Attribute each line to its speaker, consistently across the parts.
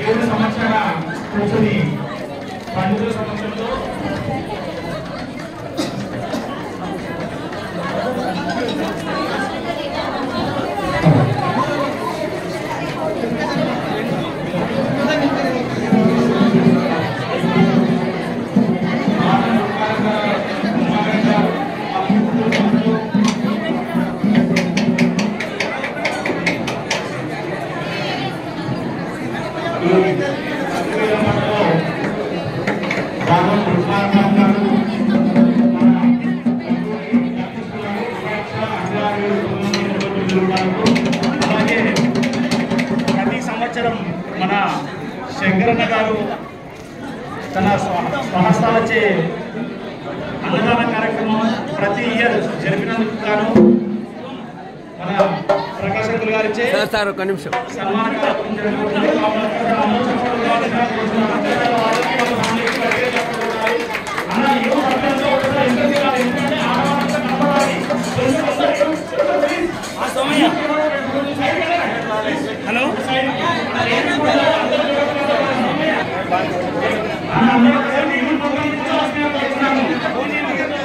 Speaker 1: ఏడు సంవత్సరాల కూర్చొని పండుగల సమక్షంలో అలాగే ప్రతి సంవత్సరం మన శంకరన్న గారు తన స్వ- స్వహస్తాలచే అన్నదాన కార్యక్రమం ప్రతి ఇయర్ జరిపినందుకు గాను మన ప్రకాశ్ అంకుల్ గారిచే
Speaker 2: సార్ సార్ ఒక నిమిషం
Speaker 1: సన్మాన కార్యక్రమం జరుగుతుంది. అన్న, ఏం అర్థం కావట్లేదు. ఎందుకు ఇలా ఎందుకంటే ఆడవాళ్ళంతా కనపడాలి. హలో అన్న, అందరూ ఒకసారి నేను ప్రోగ్రామ్ కూర్చోవాల్సిందిగా కోరుతున్నాను.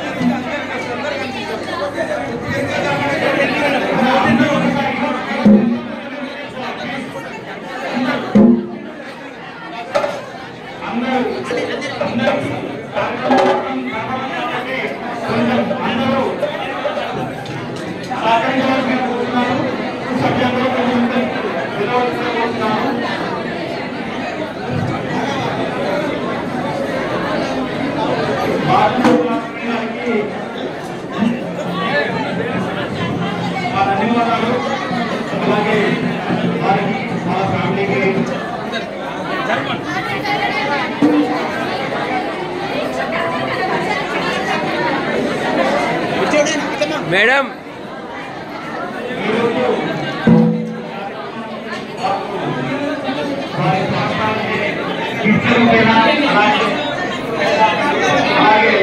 Speaker 1: అందరూ అందరూ కార్యక్రమం కాబట్టి కొంచెం అందరూ సహకరించవలసిందిగా కోరుతున్నాను. సభ్యులందరూ కొంచెం వినవలసిందిగా కోరుతున్నాను. భారతదేశానికి మా ధన్యవాదాలు అలాగే వారికి వాళ్ళ ఫ్యామిలీకి
Speaker 2: మేడం
Speaker 1: అలాగే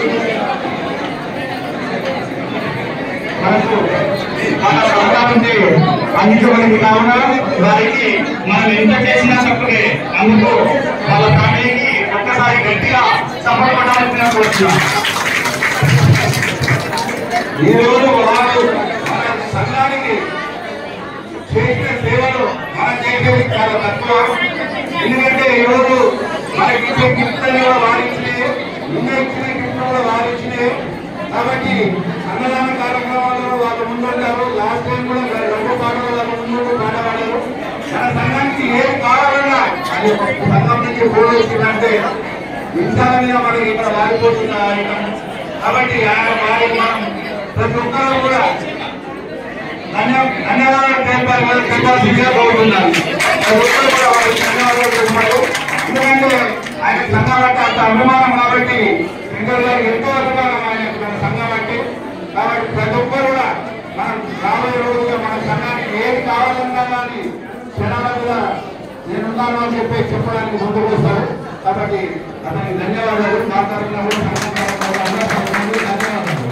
Speaker 1: మనకు మన సంపాదించి అందించబడింది కావున వారికి మనం ఎంత చేసినా తప్పుడే అందుకు వాళ్ళ ఫ్యామిలీకి ఒక్కసారి గట్టిగా సమర్పడాలని కోరుతున్నాం ఈ రోజు వారు మన సంఘానికి చేసిన సేవలు మనం చేసేది చాలా తక్కువ ఎందుకంటే ఈ రోజు మనకి ఇచ్చే గిఫ్ట్ కూడా వారించినాయి ఇంకా ఇచ్చిన గిఫ్ట్ కూడా వారించినాయి కాబట్టి అన్నదాన కార్యక్రమాల్లో వాళ్ళు ముందుంటారు లాస్ట్ టైం కూడా మరి రెండు పాటలు వాళ్ళు ముందు పాట పాడారు మన సంఘానికి ఏం కావాలన్నా అది ఒక సంఘం నుంచి ఫోన్ వచ్చిందంటే ఇంసాల మీద మనకి ఇక్కడ వారిపోతున్న ఐటమ్ కాబట్టి ఆ వారికి మనం ప్రతి ఒక్కరు కూడా ధన్య- ధన్యవాదాలు తెలిపాలి చెప్పాల్సిందిగా కోరుతున్నాను ప్రతి ఒక్కరు కూడా వారికి ధన్యవాదాలు తెలుపుతారు ఎందుకంటే ఆయన సంఘం అంటే అంత అభిమానం కాబట్టి శంకర్ గారికి ఎంతో అభిమానం ఆయన మన సంఘం అంటే కాబట్టి ప్రతి ఒక్కరు కూడా మనం రాబోయే రోజుల్లో మన సంఘానికి ఏది కావాలన్నా కానీ క్షణాల మీద నేనున్నాను అని చెప్పి చెప్పడానికి ముందుకు వస్తారు కాబట్టి అతనికి ధన్యవాదాలు మాట్లాడుతున్నప్పుడు సంఘం తరపున అందరి తరపున ధన్యవాదాలు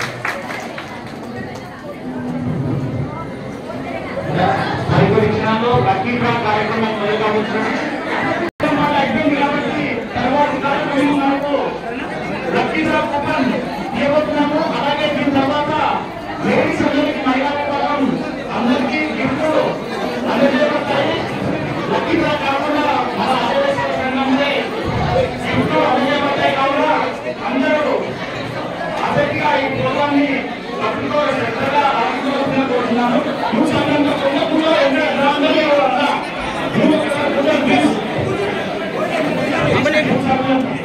Speaker 1: పరిపరీక్షణలో లక్కీ డ్రా కార్యక్రమం మొదలుకావచ్చు అయిపోయింది కాబట్టి తర్వాత కార్యక్రమం మనకు లక్కీ డ్రా కూపన్ ఇవ్వబోతున్నాము అలాగే దీని తర్వాత లేడీస్ అందరికి మహిళా విభాగం అందరికీ గిఫ్ట్లు అందజేయబడతాయి లక్కీ డ్రా కాకుండా మన ఆదివాసీ సంఘంలో గిఫ్ట్లు అందజేయబడతాయి కావున అందరూ ఆసక్తిగా ఈ ప్రోగ్రామ్ని తప్పుతో శ్రద్ధగా ఆలోచించవలసిన కోరుతున్నాను నువ్వు సంఘంలో ఉన్నప్పుడు ఎన్నో అందరూ ఎవరన్నా నువ్వు ఒకసారి కూర్చోండి, please. నువ్వు సంఘంలో